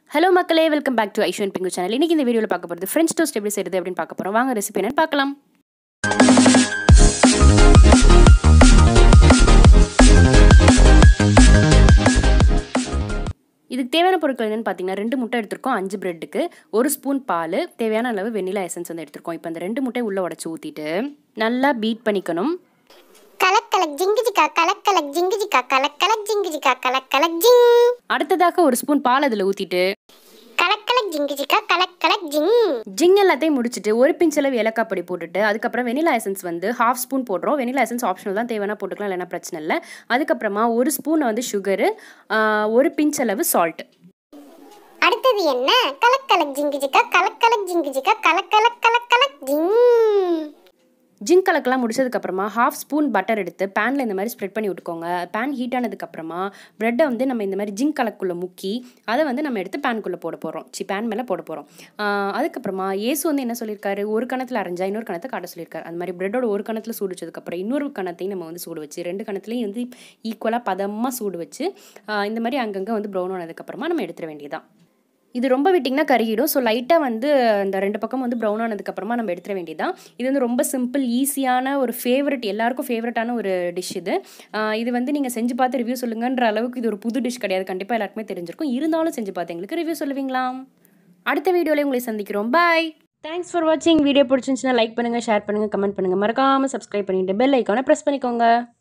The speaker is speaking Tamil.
ஹலோ மக்களே வெல்கம் பேக் டு ஐஷன் பிங்கு சேனல் இன்னைக்கு இந்த வீடியோவில் பார்க்க போகிறது ஃப்ரெஞ்ச் டோஸ்ட் எப்படி செய்யுது அப்படின்னு பார்க்க போகிறோம் வாங்க ரெசிபி என்னன்னு பார்க்கலாம் இதுக்கு தேவையான பொருட்கள் என்னென்னு பார்த்தீங்கன்னா ரெண்டு முட்டை எடுத்திருக்கோம் அஞ்சு பிரெட்டுக்கு ஒரு ஸ்பூன் பால் தேவையான அளவு வெண்ணிலா எசன்ஸ் வந்து எடுத்திருக்கோம் இப்போ அந்த ரெண்டு முட்டை உள்ளே உடச்சி ஊற்றிட்டு நல்லா பீட் பண்ணிக்கணும் கலக் கலக் ஜிங்கு ஜிக்கா கலக் கலக் ஜிங்கு ஜிக்கா கலக் கலக் ஜிங்கு ஜிக்கா கலக் கலக் ஜிங் அடுத்ததாக ஒரு ஸ்பூன் பால் அதில் ஊற்றிட்டு கலக் கலக் ஜிங்கு ஜிக்கா கலக் கலக் ஜிங் ஜிங் எல்லாத்தையும் முடிச்சுட்டு ஒரு பிஞ்ச் அளவு ஏலக்காய் பொடி போட்டுட்டு அதுக்கப்புறம் வெனிலா எசன்ஸ் வந்து ஹாஃப் ஸ்பூன் போடுறோம் வெனிலா எசன்ஸ் ஆப்ஷனல் தான் தேவைன்னா போட்டுக்கலாம் இல்லைன்னா பிரச்சனை இல்லை அதுக்கப்புறமா ஒரு ஸ்பூன் வந்து சுகரு ஒரு பிஞ்ச் அளவு சால்ட் அடுத்தது என்ன கலக் கலக் ஜிங்கு ஜிக்கா கலக் கலக் ஜிங்கு ஜிக்கா கலக் கலக் கலக் கலக் ஜிங் ஜிங்க் கலக்கெல்லாம் முடிச்சதுக்கப்புறமா ஹாஃப் ஸ்பூன் பட்டர் எடுத்து பேனில் இந்த மாதிரி ஸ்ப்ரெட் பண்ணி விட்டுக்கோங்க பேன் ஹீட் ஆனதுக்கப்புறமா ப்ரெட்டை வந்து நம்ம இந்த மாதிரி ஜிங்க் கலக்குள்ளே முக்கி அதை வந்து நம்ம எடுத்து பேனுக்குள்ளே போட போகிறோம் சி பேன் மேலே போட போகிறோம் அதுக்கப்புறமா ஏசு வந்து என்ன சொல்லியிருக்காரு ஒரு கணத்தில் அரைஞ்சா இன்னொரு கணத்தை காட்ட சொல்லியிருக்காரு அந்த மாதிரி ப்ரெட்டோட ஒரு கணத்தில் சூடு வச்சதுக்கப்புறம் இன்னொரு கணத்தையும் நம்ம வந்து சூடு வச்சு ரெண்டு கணத்துலையும் வந்து ஈக்குவலாக பதமாக சூடு வச்சு ஆஹ் இந்த மாதிரி அங்கங்கே வந்து ப்ரௌன் ஆனதுக்கப்புறமா நம்ம எடுத்துட வேண்டியதான் இது ரொம்ப விட்டிங்கன்னா கருகிடும் ஸோ லைட்டாக வந்து இந்த ரெண்டு பக்கம் வந்து ப்ரௌன் ஆனதுக்கப்புறமா நம்ம எடுத்துட வேண்டியதான் இது வந்து ரொம்ப சிம்பிள் ஈஸியான ஒரு ஃபேவரட் எல்லாருக்கும் ஃபேவரட்டான ஒரு டிஷ் இது ஆஹ் இது வந்து நீங்கள் செஞ்சு பார்த்து ரிவ்யூ சொல்லுங்கன்ற அளவுக்கு இது ஒரு புது டிஷ் கிடையாது கண்டிப்பாக எல்லாருக்குமே தெரிஞ்சிருக்கும் இருந்தாலும் செஞ்சு பார்த்து எங்களுக்கு ரிவ்யூ சொல்லுவீங்களா அடுத்த வீடியோவில் உங்களை சந்திக்கிறோம் பாய் தேங்க்ஸ் ஃபார் வாட்சிங் வீடியோ பிடிச்சிருந்துச்சுன்னா லைக் பண்ணுங்கள் ஷேர் பண்ணுங்கள் கமெண்ட் பண்ணுங்கள் மறக்காமல் சப்ஸ்கிரைப் பண்ணிட்டு பெல் ஐக்கானை ப்ரெஸ் பண்ணிக்கோங்க